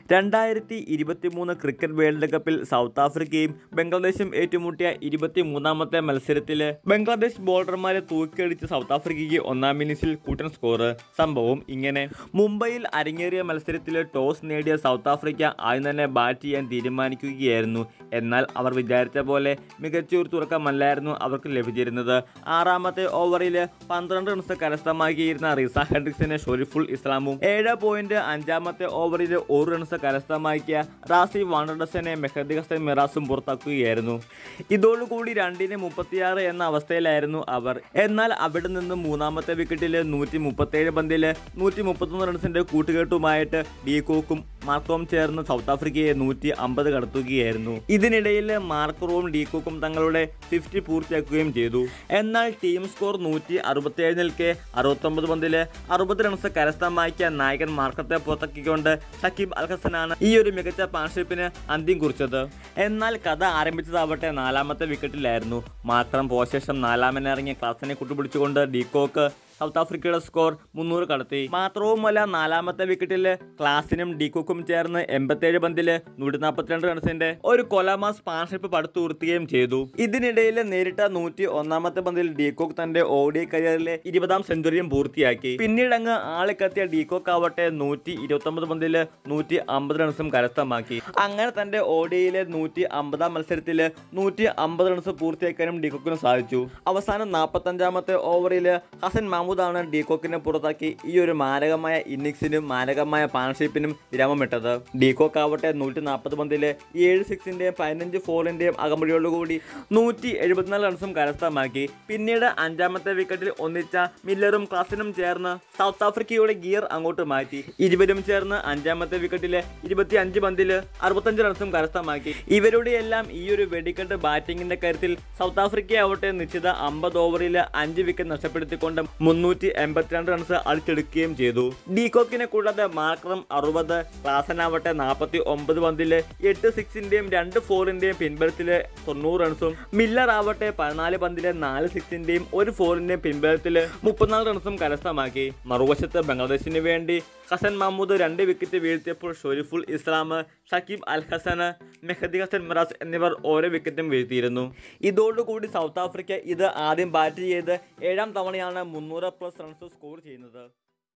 രണ്ടായിരത്തി ഇരുപത്തി മൂന്ന് ക്രിക്കറ്റ് വേൾഡ് കപ്പിൽ സൗത്ത് ആഫ്രിക്കയും ബംഗ്ലാദേശും ഏറ്റുമുട്ടിയ ഇരുപത്തി മൂന്നാമത്തെ മത്സരത്തിൽ ബംഗ്ലാദേശ് ബോളർമാരെ തൂക്കിയടിച്ച് സൗത്ത് ആഫ്രിക്കയ്ക്ക് ഒന്നാം ഇന്നിംഗ്സിൽ കൂട്ടൻ സ്കോർ സംഭവം ഇങ്ങനെ മുംബൈയിൽ അരങ്ങേറിയ മത്സരത്തിൽ ടോസ് നേടിയ സൗത്ത് ആഫ്രിക്ക ആദ്യം തന്നെ ബാറ്റ് ചെയ്യാൻ തീരുമാനിക്കുകയായിരുന്നു എന്നാൽ അവർ വിചാരിച്ച പോലെ മികച്ച ഒരു തുറക്കമല്ലായിരുന്നു അവർക്ക് ലഭിച്ചിരുന്നത് ആറാമത്തെ ഓവറിൽ പന്ത്രണ്ട് റൺസ് കരസ്ഥമാക്കിയിരുന്ന റിസ ഹെൻഡ്രിക്സിനെ ഷൊരിഫുൾ ഇസ്ലാമും ഏഴ് പോയിന്റ് അഞ്ചാമത്തെ ഓവറിൽ ഒരു റൺസ് കരസ്ഥമാക്കിയ റാസി വാണ്ടർഡസനെ മെഹദി ഹസൻ മിറാസും പുറത്താക്കുകയായിരുന്നു ഇതോടുകൂടി രണ്ടിന് മുപ്പത്തിയാറ് എന്ന അവസ്ഥയിലായിരുന്നു അവർ എന്നാൽ അവിടെ നിന്ന് മൂന്നാമത്തെ വിക്കറ്റിൽ നൂറ്റി മുപ്പത്തേഴ് പന്തിൽ നൂറ്റി മുപ്പത്തൊന്ന് റൺസിന്റെ കൂട്ടുകെട്ടുമായിട്ട് ഡീകോക്കും മാർക്കോം ചേർന്ന് സൗത്ത് ആഫ്രിക്കയെ നൂറ്റി അമ്പത് കടത്തുകയായിരുന്നു ഇതിനിടയിൽ മാർക്കറോവും ഡീകോക്കും തങ്ങളുടെ ഫിഫ്റ്റി പൂർത്തിയാക്കുകയും ചെയ്തു എന്നാൽ ടീം സ്കോർ നൂറ്റി അറുപത്തിയേഴ് നിൽക്കെ അറുപത്തൊമ്പത് പന്തിൽ അറുപത് റൺസ് കരസ്ഥമാക്കിയ നായകൻ മാർക്കത്തെ പുറത്താക്കിക്കൊണ്ട് ഷക്കീബ് അൽ ഹസനാണ് ഈ ഒരു മികച്ച പാർട്ണർഷിപ്പിന് അന്ത്യം കുറിച്ചത് എന്നാൽ കഥ ആരംഭിച്ചതാവട്ടെ നാലാമത്തെ വിക്കറ്റിലായിരുന്നു മാക്രം പോയ ശേഷം നാലാമനിറങ്ങിയ ക്ലാസിനെ കൂട്ടുപിടിച്ചുകൊണ്ട് ഡീകോക്ക് സൗത്ത് ആഫ്രിക്കയുടെ സ്കോർ മുന്നൂറ് കടത്തി മാത്രവുമല്ല നാലാമത്തെ വിക്കറ്റിൽ ക്ലാസിനും ഡീകോക്കും ചേർന്ന് എൺപത്തേഴ് പന്തിൽ നൂറ്റി നാൽപ്പത്തിരണ്ട് റൺസിന്റെ ഒരു കൊലാമാസ് പാർട്ണർഷിപ്പ് പടുത്തുയർത്തുകയും ചെയ്തു ഇതിനിടയിൽ നേരിട്ട നൂറ്റി ഒന്നാമത്തെ പന്തിൽ ഡീകോക്ക് തന്റെ ഓഡിയ കരിയറിലെ ഇരുപതാം സെഞ്ചുറിയും പൂർത്തിയാക്കി പിന്നീട് അങ്ങ് ആളിക്കത്തിയ ഡീകോക്ക് ആവട്ടെ നൂറ്റി ഇരുപത്തൊമ്പത് പന്തിൽ നൂറ്റി അമ്പത് റൺസും കരസ്ഥമാക്കി അങ്ങനെ തന്റെ ഓഡിയയിലെ നൂറ്റി അമ്പതാം മത്സരത്തിൽ നൂറ്റി അമ്പത് റൺസ് പൂർത്തിയാക്കാനും ഡീകോക്കിന് സാധിച്ചു അവസാനം നാൽപ്പത്തഞ്ചാമത്തെ ഓവറിൽ ഹസൻ മാമൂദാണ് ഡീകോക്കിനെ പുറത്താക്കി ഈ ഒരു മാരകമായ ഇന്നിങ്സിനും മാരകമായ പാർട്ണർഷിപ്പിനും വിരാമമിട്ടത് ഡീകോക്ക് ആവട്ടെ നൂറ്റി നാൽപ്പത് പന്തിൽ ഏഴ് സിക്സിന്റെയും പതിനഞ്ച് ഫോറിന്റെയും അകമ്പടിയോടുകൂടി നൂറ്റി എഴുപത്തിനാല് റൺസും കരസ്ഥമാക്കി പിന്നീട് അഞ്ചാമത്തെ വിക്കറ്റിൽ ഒന്നിച്ച മില്ലറും ക്ലാസിനും ചേർന്ന് സൗത്ത് ആഫ്രിക്കയുടെ ഗിയർ അങ്ങോട്ട് മാറ്റി ഇരുവരും ചേർന്ന് അഞ്ചാമത്തെ വിക്കറ്റിൽ ഇരുപത്തി അഞ്ച് പന്തിൽ അറുപത്തഞ്ച് റൺസും കരസ്ഥമാക്കി ഇവരുടെ എല്ലാം ഈ ഒരു വെടിക്കെട്ട് ബാറ്റിംഗിന്റെ കാര്യത്തിൽ സൗത്ത് ആഫ്രിക്ക ആവട്ടെ നിശ്ചിത അമ്പത് ഓവറിൽ അഞ്ച് വിക്കറ്റ് നഷ്ടപ്പെടുത്തിക്കൊണ്ട് മുന്നൂറ്റി എൺപത്തിരണ്ട് റൺസ് അടിച്ചെടുക്കുകയും ചെയ്തു ഡീകോക്കിനെ കൂടാതെ മാർക്കറും അറുപത് ക്ലാസനാവട്ടെ നാൽപ്പത്തി ഒമ്പത് പന്തിൽ എട്ട് സിക്സിന്റെയും രണ്ട് ഫോറിന്റെയും പിൻബലത്തില് തൊണ്ണൂറ് റൺസും മില്ലർ ആവട്ടെ പതിനാല് പന്തിലെ നാല് സിക്സിന്റെയും ഒരു ഫോറിന്റെയും പിൻബലത്തില് മുപ്പത്തിനാല് റൺസും കരസ്ഥമാക്കി മറുവശത്ത് ബംഗ്ലാദേശിന് വേണ്ടി ഹസൻ മഹമ്മൂദ് രണ്ട് വിക്കറ്റ് വീഴ്ത്തിയപ്പോൾ ഷൊരിഫുൾ ഇസ്ലാം ഷക്കീബ് അൽ ഹസൻ മെഹദി ഹസൻ മിറാസ് എന്നിവർ ഓരോ വിക്കറ്റും വീഴ്ത്തിയിരുന്നു ഇതോടുകൂടി സൗത്ത് ആഫ്രിക്ക ഇത് ആദ്യം ബാറ്റ് ചെയ്ത് ഏഴാം തവണയാണ് മുന്നൂറ് പ്ലസ് റൺസ് സ്കോർ ചെയ്യുന്നത്